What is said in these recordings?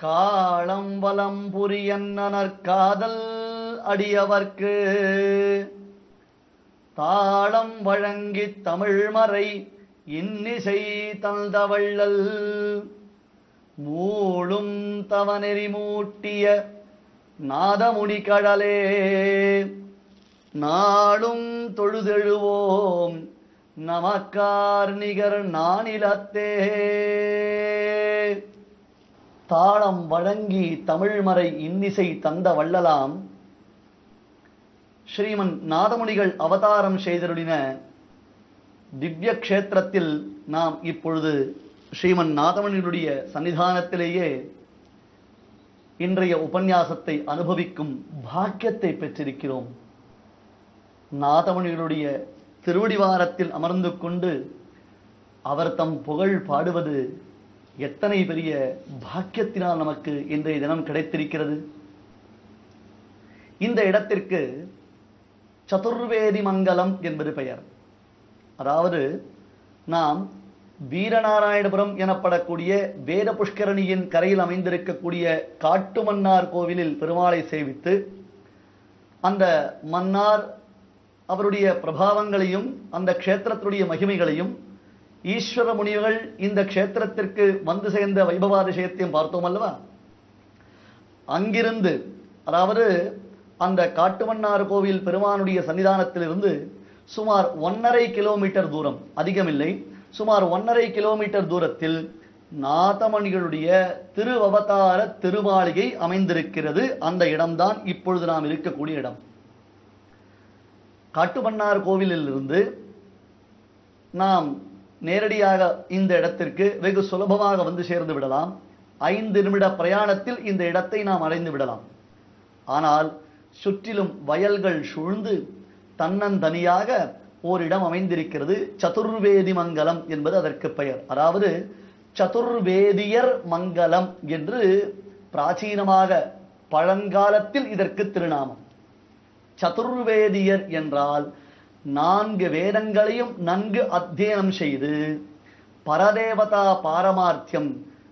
காளம் வலம் புரியன்னனர் காதல் அடியவர்க்கு தாளம் வழங்கித் தமிழ்மறை இன்னிசை தந்தவள்ளல் மூளும் தவநெறி மூட்டிய நாதமுடி கடலே நாளும் தொழுதெழுவோம் நமக்கார் நிகர் நானிலத்தே தாளம் வழங்கி தமிழ்மறை இன்னிசை தந்த வள்ளலாம் ஸ்ரீமன் நாதமுனிகள் அவதாரம் செய்தருளின திவ்ய க்ஷேத்திரத்தில் நாம் இப்பொழுது ஸ்ரீமன் நாதமுனிகளுடைய சன்னிதானத்திலேயே இன்றைய உபன்யாசத்தை அனுபவிக்கும் பாக்கியத்தை பெற்றிருக்கிறோம் நாதமுனிகளுடைய திருவடிவாரத்தில் அமர்ந்து கொண்டு அவர் தம் புகழ் பாடுவது எத்தனை பெரிய பாக்கியத்தினால் நமக்கு இன்றைய தினம் கிடைத்திருக்கிறது இந்த இடத்திற்கு சதுர்வேதி மங்கலம் என்பது பெயர் அதாவது நாம் வீரநாராயணபுரம் எனப்படக்கூடிய வேத புஷ்கரணியின் கரையில் அமைந்திருக்கக்கூடிய காட்டுமன்னார் கோவிலில் பெருமாளை சேவித்து அந்த மன்னார் அவருடைய பிரபாவங்களையும் அந்த க்ஷேத்திரத்துடைய மகிமைகளையும் ஈஸ்வர முனிவர்கள் இந்த க்ஷேத்திரத்திற்கு வந்து சேர்ந்த வைபவாதிசயத்தையும் பார்த்தோம் அல்லவா அங்கிருந்து அதாவது அந்த காட்டுமன்னார் கோவில் பெருமானுடைய சன்னிதானத்திலிருந்து சுமார் ஒன்னரை கிலோமீட்டர் தூரம் அதிகமில்லை சுமார் ஒன்னரை கிலோமீட்டர் தூரத்தில் நாதமணிகளுடைய திருவவதார திருமாளிகை அமைந்திருக்கிறது அந்த இடம்தான் இப்பொழுது நாம் இருக்கக்கூடிய இடம் காட்டுமன்னார் கோவிலில் இருந்து நாம் நேரடியாக இந்த இடத்திற்கு வெகு சுலபமாக வந்து சேர்ந்து விடலாம் ஐந்து நிமிட பிரயாணத்தில் இந்த இடத்தை நாம் அடைந்து விடலாம் ஆனால் சுற்றிலும் வயல்கள் சூழ்ந்து தன்னந்தனியாக ஓரிடம் அமைந்திருக்கிறது சதுர்வேதி மங்கலம் என்பது அதற்கு பெயர் அதாவது சதுர்வேதியர் மங்கலம் என்று பிராச்சீனமாக பழங்காலத்தில் இதற்கு திருநாமம் சதுர்வேதியர் என்றால் நான்கு வேதங்களையும் நன்கு அத்தியனம் செய்து பரதேவதா பாரமார்த்தியம்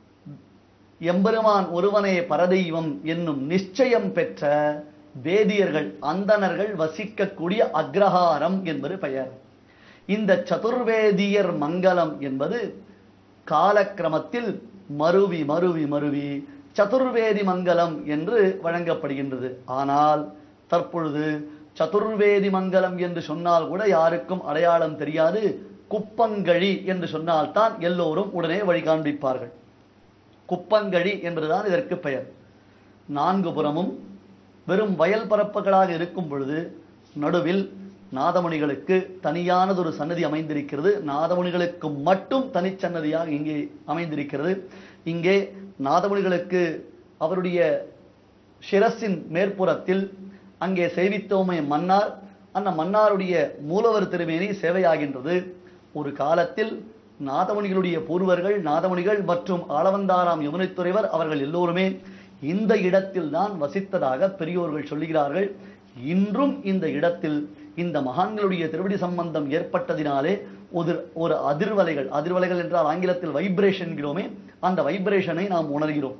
எம்பெருமான் ஒருவனே பரதெய்வம் என்னும் நிச்சயம் பெற்ற வேதியர்கள் அந்தணர்கள் வசிக்கக்கூடிய அக்ரஹாரம் என்பது பெயர் இந்த சதுர்வேதியர் மங்கலம் என்பது காலக்கிரமத்தில் மருவி மருவி மருவி சதுர்வேதி மங்கலம் என்று வழங்கப்படுகின்றது ஆனால் தற்பொழுது சதுர்வேதி மங்கலம் என்று சொன்னால் கூட யாருக்கும் அடையாளம் தெரியாது குப்பங்கழி என்று சொன்னால்தான் எல்லோரும் உடனே வழி காண்பிப்பார்கள் குப்பங்கழி என்பதுதான் இதற்கு பெயர் நான்கு புறமும் வெறும் வயல் பரப்புகளாக இருக்கும் பொழுது நடுவில் நாதமணிகளுக்கு தனியானதொரு சன்னதி அமைந்திருக்கிறது நாதமணிகளுக்கு மட்டும் தனிச்சன்னதியாக இங்கே அமைந்திருக்கிறது இங்கே நாதமணிகளுக்கு அவருடைய சிரசின் மேற்புறத்தில் அங்கே சேவித்தோமே மன்னார் அந்த மன்னாருடைய மூலவர் திருமேனி சேவையாகின்றது ஒரு காலத்தில் நாதமணிகளுடைய பூர்வர்கள் நாதமணிகள் மற்றும் ஆளவந்தாராம் யமுனைத்துறைவர் அவர்கள் எல்லோருமே இந்த இடத்தில் தான் வசித்ததாக பெரியோர்கள் சொல்லுகிறார்கள் இன்றும் இந்த இடத்தில் இந்த மகான்களுடைய திருவடி சம்பந்தம் ஏற்பட்டதினாலே ஒரு ஒரு அதிர்வலைகள் அதிர்வலைகள் என்றால் ஆங்கிலத்தில் வைப்ரேஷன் என்கிறோமே அந்த வைப்ரேஷனை நாம் உணர்கிறோம்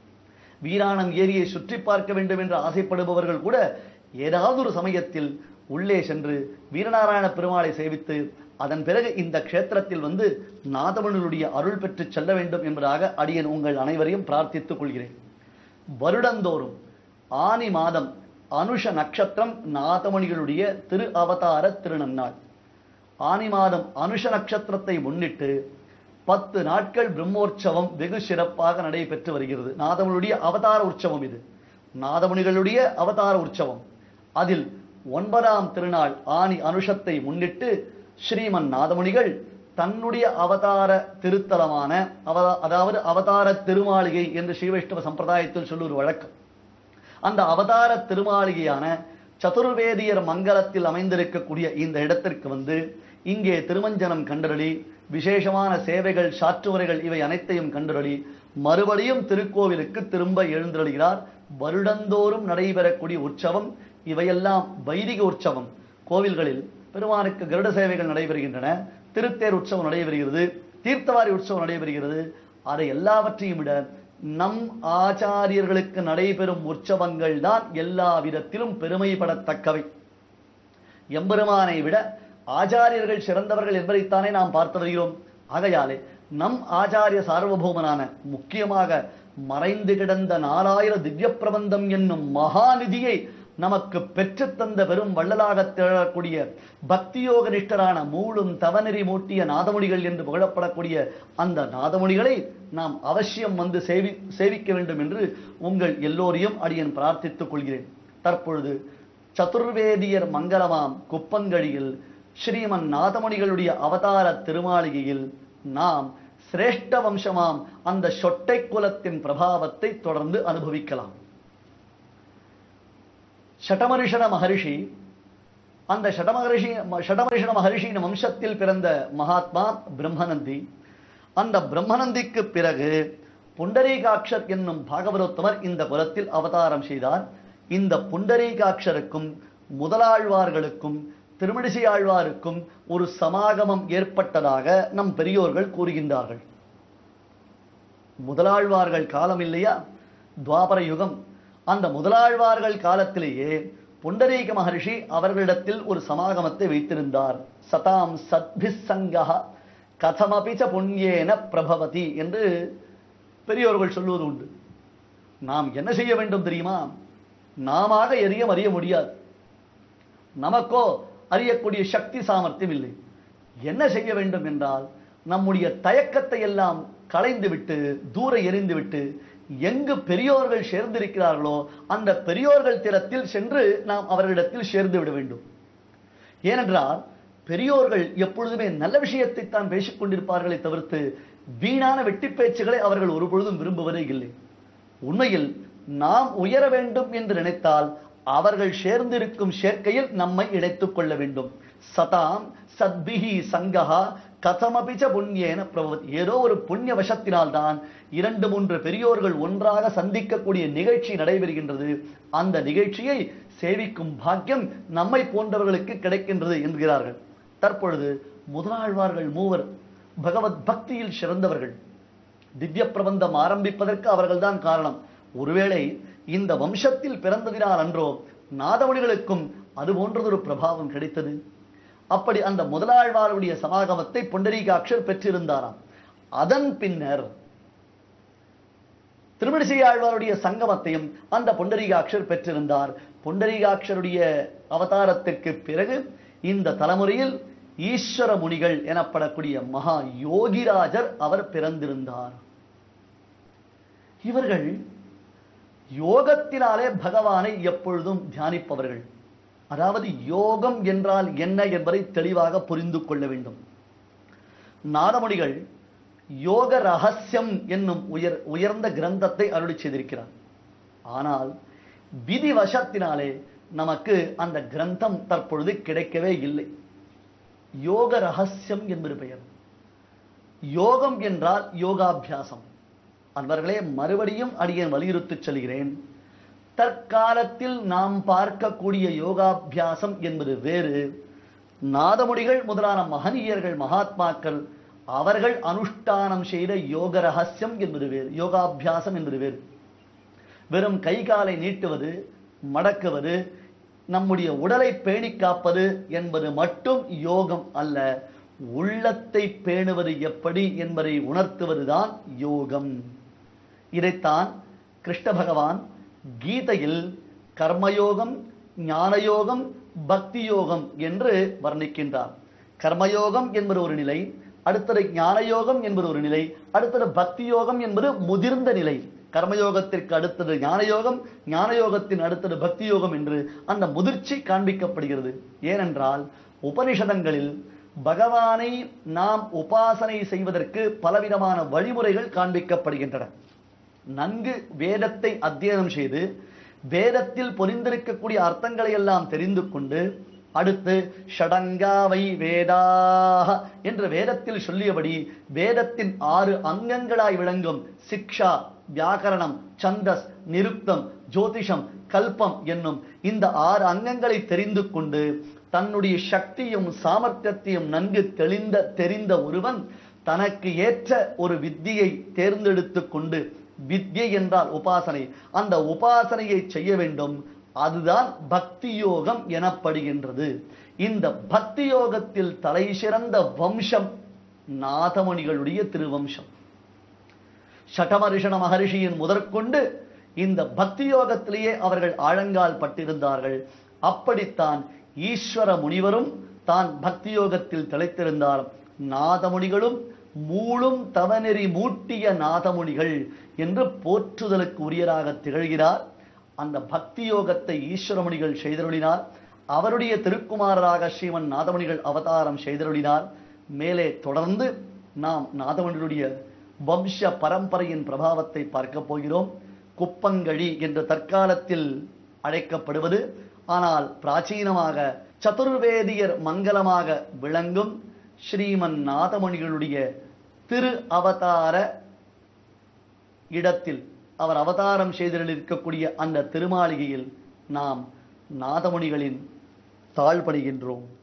வீராணம் ஏரியை சுற்றி பார்க்க வேண்டும் என்று ஆசைப்படுபவர்கள் கூட ஏதாவது ஒரு சமயத்தில் உள்ளே சென்று வீரநாராயண பெருமாளை சேவித்து அதன் பிறகு இந்த க்ஷேத்திரத்தில் வந்து நாதமனுடைய அருள் பெற்று செல்ல வேண்டும் என்பதாக அடியன் உங்கள் அனைவரையும் பிரார்த்தித்துக் கொள்கிறேன் வருடந்தோறும் ஆனி மாதம் அனுஷ நட்சத்திரம் நாதமணிகளுடைய திரு அவதார திருநன்னாள் ஆனி மாதம் அனுஷ நட்சத்திரத்தை முன்னிட்டு பத்து நாட்கள் பிரம்மோற்சவம் வெகு சிறப்பாக நடைபெற்று வருகிறது நாதமணியுடைய அவதார உற்சவம் இது நாதமணிகளுடைய அவதார உற்சவம் அதில் ஒன்பதாம் திருநாள் ஆனி அனுஷத்தை முன்னிட்டு ஸ்ரீமன் நாதமுனிகள் தன்னுடைய அவதார திருத்தலமான அவதா அதாவது அவதார திருமாளிகை என்று ஸ்ரீவைஷ்ணவ சம்பிரதாயத்தில் சொல்லுவது வழக்கம் அந்த அவதார திருமாளிகையான சதுர்வேதியர் மங்கலத்தில் அமைந்திருக்கக்கூடிய இந்த இடத்திற்கு வந்து இங்கே திருமஞ்சனம் கண்டறளி விசேஷமான சேவைகள் சாற்றுவரைகள் இவை அனைத்தையும் கண்டறளி மறுபடியும் திருக்கோவிலுக்கு திரும்ப எழுந்தருளுகிறார் வருடந்தோறும் நடைபெறக்கூடிய உற்சவம் இவையெல்லாம் வைதிக உற்சவம் கோவில்களில் பெருமானுக்கு கருட சேவைகள் நடைபெறுகின்றன திருத்தேர் உற்சவம் நடைபெறுகிறது தீர்த்தவாரி உற்சவம் நடைபெறுகிறது அதை எல்லாவற்றையும் விட நம் ஆச்சாரியர்களுக்கு நடைபெறும் உற்சவங்கள் தான் எல்லா விதத்திலும் பெருமைப்படத்தக்கவை எம்பெருமானை விட ஆச்சாரியர்கள் சிறந்தவர்கள் என்பதைத்தானே நாம் பார்த்து வருகிறோம் ஆகையாலே நம் ஆச்சாரிய சார்வபௌமனான முக்கியமாக மறைந்து கிடந்த நாலாயிர திவ்ய பிரபந்தம் என்னும் மகாநிதியை நமக்கு பெற்றுத் தந்த பெரும் வள்ளலாக திகழக்கூடிய பக்தியோக நிஷ்டரான மூளும் தவநெறி மூட்டிய நாதமுடிகள் என்று புகழப்படக்கூடிய அந்த நாதமுடிகளை நாம் அவசியம் வந்து சேவி சேவிக்க வேண்டும் என்று உங்கள் எல்லோரையும் அடியன் பிரார்த்தித்துக் கொள்கிறேன் தற்பொழுது சதுர்வேதியர் மங்களமாம் குப்பங்கழியில் ஸ்ரீமன் நாதமணிகளுடைய அவதார திருமாளிகையில் நாம் சிரேஷ்ட வம்சமாம் அந்த சொட்டை குலத்தின் பிரபாவத்தை தொடர்ந்து அனுபவிக்கலாம் ஷடமரிஷன மகரிஷி அந்த ஷடமகரிஷி ஷடமரிஷன மகரிஷியின் வம்சத்தில் பிறந்த மகாத்மா பிரம்மநந்தி அந்த பிரம்மநந்திக்கு பிறகு புண்டரீகாட்சர் என்னும் பாகவரோத்தமர் இந்த குலத்தில் அவதாரம் செய்தார் இந்த புண்டரீகாட்சருக்கும் முதலாழ்வார்களுக்கும் திருமணிசை ஆழ்வாருக்கும் ஒரு சமாகமம் ஏற்பட்டதாக நம் பெரியோர்கள் கூறுகின்றார்கள் முதலாழ்வார்கள் காலம் இல்லையா துவாபர யுகம் அந்த முதலாழ்வார்கள் காலத்திலேயே புண்டரீக மகர்ஷி அவர்களிடத்தில் ஒரு சமாகமத்தை வைத்திருந்தார் சதாம் சத்பிசங்கா கதமபிச்ச புண்ணியேன பிரபவதி என்று பெரியோர்கள் சொல்லுவது உண்டு நாம் என்ன செய்ய வேண்டும் தெரியுமா நாம எரியம் அறிய முடியாது நமக்கோ அறியக்கூடிய சக்தி சாமர்த்தியம் இல்லை என்ன செய்ய வேண்டும் என்றால் நம்முடைய தயக்கத்தை எல்லாம் களைந்துவிட்டு தூர எறிந்துவிட்டு எங்கு பெரியோர்கள் சேர்ந்திருக்கிறார்களோ அந்த பெரியோர்கள் திறத்தில் சென்று நாம் அவர்களிடத்தில் சேர்ந்து விட வேண்டும் ஏனென்றால் பெரியோர்கள் எப்பொழுதுமே நல்ல விஷயத்தை தான் பேசிக் கொண்டிருப்பார்களே தவிர்த்து வீணான வெட்டி பேச்சுகளை அவர்கள் ஒருபொழுதும் விரும்புவதே இல்லை உண்மையில் நாம் உயர வேண்டும் என்று நினைத்தால் அவர்கள் சேர்ந்திருக்கும் சேர்க்கையில் நம்மை இணைத்துக் கொள்ள வேண்டும் சதாம் சத்பிஹி சங்கஹா கதமபிச்ச புண்ணியேன பிரபவத் ஏதோ ஒரு புண்ணிய வசத்தினால்தான் இரண்டு மூன்று பெரியோர்கள் ஒன்றாக சந்திக்கக்கூடிய நிகழ்ச்சி நடைபெறுகின்றது அந்த நிகழ்ச்சியை சேவிக்கும் பாக்கியம் நம்மை போன்றவர்களுக்கு கிடைக்கின்றது என்கிறார்கள் தற்பொழுது முதலாழ்வார்கள் மூவர் பகவத் பக்தியில் சிறந்தவர்கள் திவ்ய பிரபந்தம் ஆரம்பிப்பதற்கு அவர்கள்தான் காரணம் ஒருவேளை இந்த வம்சத்தில் பிறந்ததினால் அன்றோ நாதமணிகளுக்கும் அது போன்றதொரு பிரபாவம் கிடைத்தது அப்படி அந்த முதலாழ்வாருடைய சமாகமத்தை புண்டரீகாட்சர் பெற்றிருந்தாராம் அதன் பின்னர் திருமணிசை ஆழ்வாருடைய சங்கமத்தையும் அந்த புண்டரீகாட்சர் பெற்றிருந்தார் புண்டரீகாட்சருடைய அவதாரத்திற்கு பிறகு இந்த தலைமுறையில் ஈஸ்வர முனிகள் எனப்படக்கூடிய மகா யோகிராஜர் அவர் பிறந்திருந்தார் இவர்கள் யோகத்தினாலே பகவானை எப்பொழுதும் தியானிப்பவர்கள் அதாவது யோகம் என்றால் என்ன என்பதை தெளிவாக புரிந்து கொள்ள வேண்டும் நாதமணிகள் யோக ரகசியம் என்னும் உயர் உயர்ந்த கிரந்தத்தை அருளி செய்திருக்கிறார் ஆனால் விதிவசத்தினாலே நமக்கு அந்த கிரந்தம் தற்பொழுது கிடைக்கவே இல்லை யோக ரகசியம் என்பது பெயர் யோகம் என்றால் யோகாபியாசம் அன்பர்களே மறுபடியும் அடியேன் வலியுறுத்திச் சொல்கிறேன் தற்காலத்தில் நாம் பார்க்கக்கூடிய யோகாபியாசம் என்பது வேறு நாதமுடிகள் முதலான மகனீயர்கள் மகாத்மாக்கள் அவர்கள் அனுஷ்டானம் செய்த யோக ரகசியம் என்பது வேறு யோகாபியாசம் என்பது வேறு வெறும் கை காலை நீட்டுவது மடக்குவது நம்முடைய உடலை பேணி காப்பது என்பது மட்டும் யோகம் அல்ல உள்ளத்தை பேணுவது எப்படி என்பதை உணர்த்துவதுதான் யோகம் இதைத்தான் கிருஷ்ண பகவான் கீதையில் கர்மயோகம் ஞானயோகம் பக்தி யோகம் என்று வர்ணிக்கின்றார் கர்மயோகம் என்பது ஒரு நிலை அடுத்தது ஞானயோகம் என்பது ஒரு நிலை அடுத்தது பக்தி யோகம் என்பது முதிர்ந்த நிலை கர்மயோகத்திற்கு அடுத்தது ஞானயோகம் ஞானயோகத்தின் அடுத்தது பக்தி யோகம் என்று அந்த முதிர்ச்சி காண்பிக்கப்படுகிறது ஏனென்றால் உபனிஷதங்களில் பகவானை நாம் உபாசனை செய்வதற்கு பலவிதமான வழிமுறைகள் காண்பிக்கப்படுகின்றன நன்கு வேதத்தை அத்தியனம் செய்து வேதத்தில் பொறிந்திருக்கக்கூடிய அர்த்தங்களை எல்லாம் தெரிந்து கொண்டு அடுத்து ஷடங்காவை வேதாக என்று வேதத்தில் சொல்லியபடி வேதத்தின் ஆறு அங்கங்களாய் விளங்கும் சிக்ஷா வியாக்கரணம் சந்தஸ் நிருக்தம் ஜோதிஷம் கல்பம் என்னும் இந்த ஆறு அங்கங்களை தெரிந்து கொண்டு தன்னுடைய சக்தியும் சாமர்த்தியத்தையும் நன்கு தெளிந்த தெரிந்த ஒருவன் தனக்கு ஏற்ற ஒரு வித்தியை தேர்ந்தெடுத்து கொண்டு வித்யை என்றால் உபாசனை அந்த உபாசனையை செய்ய வேண்டும் அதுதான் பக்தி யோகம் எனப்படுகின்றது இந்த பக்தி யோகத்தில் தலை சிறந்த வம்சம் நாதமணிகளுடைய திருவம்சம் சட்டமரிஷண மகரிஷியின் முதற்கொண்டு இந்த பக்தி யோகத்திலேயே அவர்கள் ஆழங்கால் பட்டிருந்தார்கள் அப்படித்தான் ஈஸ்வர முனிவரும் தான் பக்தி யோகத்தில் திளைத்திருந்தார் நாதமுனிகளும் மூளும் தவநெறி மூட்டிய நாதமுனிகள் என்று போற்றுதலுக்கு உரியராக திகழ்கிறார் அந்த பக்தி யோகத்தை ஈஸ்வரமுனிகள் செய்தருளினார் அவருடைய திருக்குமாரராக ஸ்ரீமன் நாதமுனிகள் அவதாரம் செய்தருளினார் மேலே தொடர்ந்து நாம் நாதமுனிகளுடைய வம்ச பரம்பரையின் பிரபாவத்தை பார்க்க போகிறோம் குப்பங்கழி என்ற தற்காலத்தில் அழைக்கப்படுவது ஆனால் பிராச்சீனமாக சதுர்வேதியர் மங்கலமாக விளங்கும் ஸ்ரீமன் நாதமணிகளுடைய திரு அவதார இடத்தில் அவர் அவதாரம் செய்திருக்கக்கூடிய அந்த திருமாளிகையில் நாம் நாதமணிகளின் தாழ்படுகின்றோம்